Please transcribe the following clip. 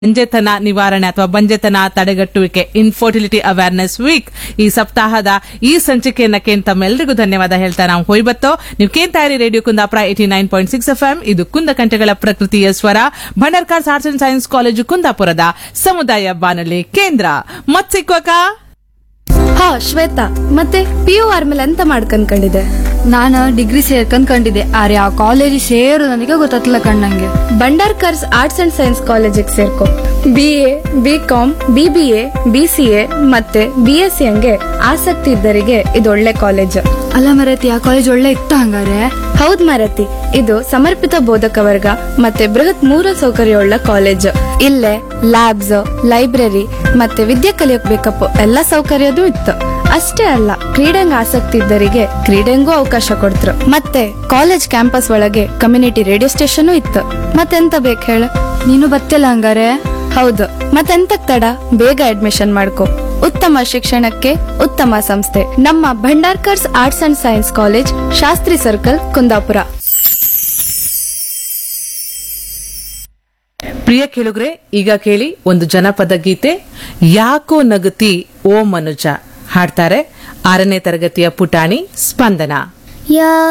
ಬಂಜೆತನ ನಿವಾರಣೆ ಅಥವಾ ಬಂಜೆತನ ತಡೆಗಟ್ಟುವಿಕೆ ಇನ್ಫರ್ಟಿಲಿಟಿ ಅವೇರ್ನೆಸ್ ವೀಕ್ ಈ ಸಪ್ತಾಹದ ಈ ಸಂಚಿಕೆಯನ್ನ ಕೇಳಿ ತಮ್ಮೆಲ್ಲರಿಗೂ ಧನ್ಯವಾದ ಹೇಳ್ತಾ ನಾವು ಹೋಯ್ಬತ್ತೋ ನೀವು ಕೇಳ್ತಾ ಇರಿ radio Kundapura eighty nine point six F ಇದು ಕುಂದಕಂಠಗಳ ಪ್ರಕೃತಿಯ ಸ್ವರ Bhandarkars arts and science college ಕುಂದಾಪುರದ ಸಮುದಾಯ ಬಾನುಲಿ ಕೇಂದ್ರ ಮತ್ ಸಿಕ್ವಕ ಹಾ ಶ್ವೇತಾ ಮತ್ತೆ ಪಿ ಯು ಆರ್ಮೇಲೆ ಎಂತ ಮಾಡ್ಕಂಡ್ಕೊಂಡಿದೆ ನಾನು ಡಿಗ್ರಿ ಸೇರ್ಕೊಂಡ್ಕೊಂಡಿದ್ದೆ ಆದ್ರೆ ಆ ಕಾಲೇಜ್ ಸೇರು ನನಗೆ ಗೊತ್ತಾಗ್ತಿಲ್ಲ ಕಣ್ಣಂಗೆ ಬಂಡಾರ್ಕರ್ಸ್ ಆರ್ಟ್ಸ್ ಅಂಡ್ ಸೈನ್ಸ್ ಕಾಲೇಜಿಗೆ ಸೇರ್ಕೊ B A B com B B A B C A ಮತ್ತೆ ಬಿ ಎಸ್ ಸಿ ಹಂಗೆ ಆಸಕ್ತಿ ಇದ್ದರಿಗೆ ಇದು ಒಳ್ಳೆ ಕಾಲೇಜ್ ಅಲ್ಲ ಮರತಿ ಆ ಕಾಲೇಜ್ ಒಳ್ಳೆ ಇತ್ತ ಹಂಗಾರೆ ಹೌದ್ ಮಾರತಿ ಇದು ಸಮರ್ಪಿತ ಬೋಧಕ ವರ್ಗ ಮತ್ತೆ ಬೃಹತ್ ಮೂಲ ಸೌಕರ್ಯವುಳ್ಳ ಕಾಲೇಜ್ ಇಲ್ಲೇ ಲ್ಯಾಬ್ಸ್ ಲೈಬ್ರರಿ ಮತ್ತೆ ವಿದ್ಯೆ ಕಲಿಯಕ್ ಬೇಕಪ್ಪ ಎಲ್ಲ ಸೌಕರ್ಯದೂ ಇತ್ತು ಅಷ್ಟೇ ಅಲ್ಲ ಕ್ರೀಡೆಂಗ್ ಆಸಕ್ತಿ ಇದ್ದರಿಗೆ ಕ್ರೀಡೆಂಗೂ ಅವಕಾಶ ಕೊಡ್ತ್ರು ಮತ್ತೆ ಕಾಲೇಜ್ ಕ್ಯಾಂಪಸ್ ಒಳಗೆ ಕಮ್ಯುನಿಟಿ ರೇಡಿಯೋ ಸ್ಟೇಷನ್ ಇತ್ತು ಮತ್ತೆಂತ ಬೇಕು ಹೇಳ ನೀನು ಬತ್ತಿಲ್ಲ ಹಂಗಾರೆ ಹೌದು ಮತ್ತೆಂತಕ್ ತಡ ಬೇಗ ಅಡ್ಮಿಷನ್ ಮಾಡ್ಕೊ ಉತ್ತಮ ಶಿಕ್ಷಣಕ್ಕೆ ಉತ್ತಮ ಸಂಸ್ಥೆ ನಮ್ಮ Bhandarkars arts and science college Shastri circle Kundapura ಪ್ರಿಯ ಕೇಳುಗ್ರೆ ಈಗ ಕೇಳಿ ಒಂದು ಜನಪದ ಗೀತೆ ಯಾಕೋ ನಗುತಿ ಓ ಮನುಜ ಹಾಡ್ತಾರೆ ಆರನೇ ತರಗತಿಯ ಪುಟಾಣಿ ಸ್ಪಂದನ ಯಾ